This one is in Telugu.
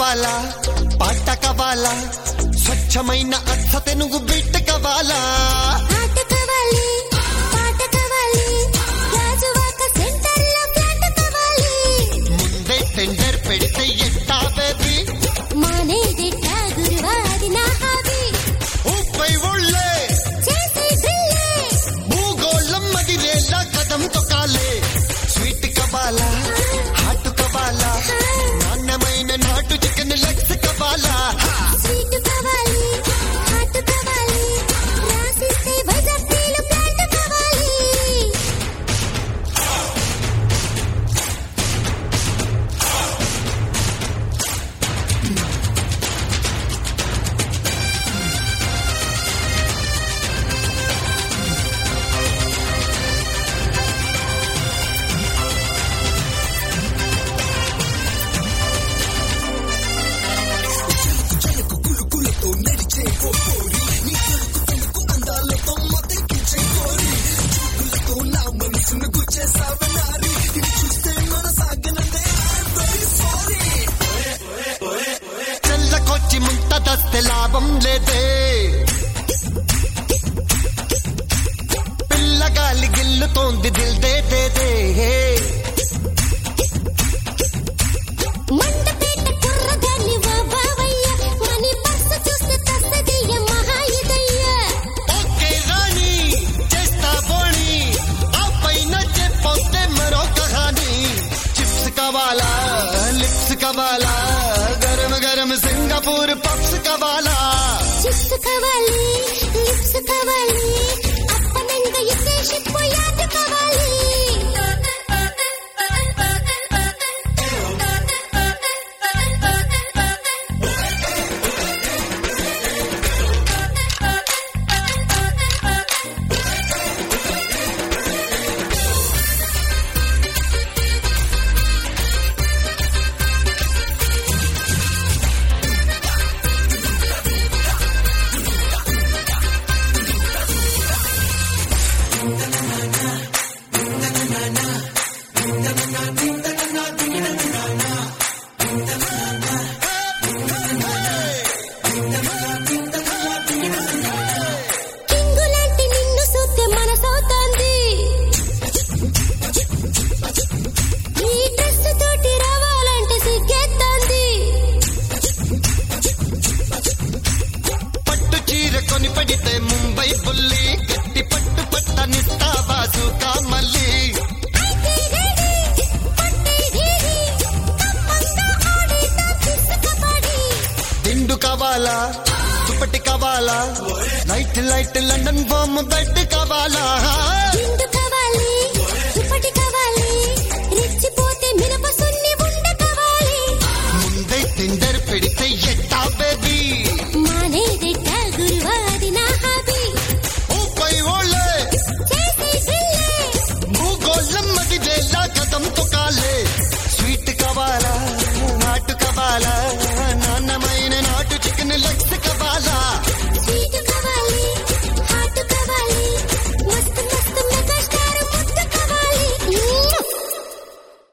కావాలా పాట కావాలా స్వచ్ఛమైన అచ్చ తెనుగు బిడ్డ కావాలా ఆట కావాలి పాట కావాలి రాజువాక సెంటర్లో ఫ్లాట్ కావాలి ముందే టెండర్ పెడితే ఎట్టా బేబీ మానేదెట్టా గురువాది నా హాబీ ఊపై ఒళ్ళే చేసే డ్రిల్లే భూగోళం మదిరేలా కదం తొక్కాలే స్వీట్ కావాలా హాట్ కావాలా నాణ్యమైన నాటు చికెన్ లెగ్స్ కావాలా స్వీట్ కావాలి హాట్ కావాలి రాసిస్తే వైజాగ్ నీళ్ళు ప్లాంట్ కావాలి చెల్లకొచ్చి ముంత దస్తే లాభం లేదే పిల్లగాలి గిల్లుతోంది దిల్ దే దే దే మండపేట కుర్రగాలి వా బావయ్య మనీ పర్సు చూస్తే తస్తదయ్య మహాయుదయ్య ఓకే రాణి చేస్తా బోణి ఆ పైన చెప్పొస్తే మరో కహాని చిప్స్ కావాలా లిప్స్ కావాలా గరం గరం సింగపూర్ పప్స్ కావాలా చిప్స్ కావాలి లిప్స్ కావాలి అప్పనంగా ఇచ్చే షిప్పు యాడ్ కావాలి కింగు లాంటి నిన్ను చూస్తే మనసవుతోంది ఈ డ్రెస్ తోటి రావాలంటే సిగ్గేస్తోంది పట్టు చీర కొని పడితే ముంబై బుల్లి గట్టి పట్టు పట్టనిస్తావా సూకా మళ్ళీ అయితే రెడీ పట్టే ఢీరీ కమ్మంగా ఆడితా కిస్ కబడ్డీ దిండు కావాలా దుప్పటి కావాలా లైట్ లైట్ లండన్ బామ్ బెడ్ కావాలా దిండు కావాలి దుప్పటి కావాలి రెచ్చిపోతే మినప సున్ని ఉండ కావాలి ముందే టెండర్ పెడితే ఎట్టా బేబీ మానేదెట్ట గురువాది నా హాబీ ఊపై ఓళ్ళే చేసే డ్రిల్లే భూగోళం మదిరేలా కదం తొక్కాలే స్వీట్ కావాలా నాటు కావాలా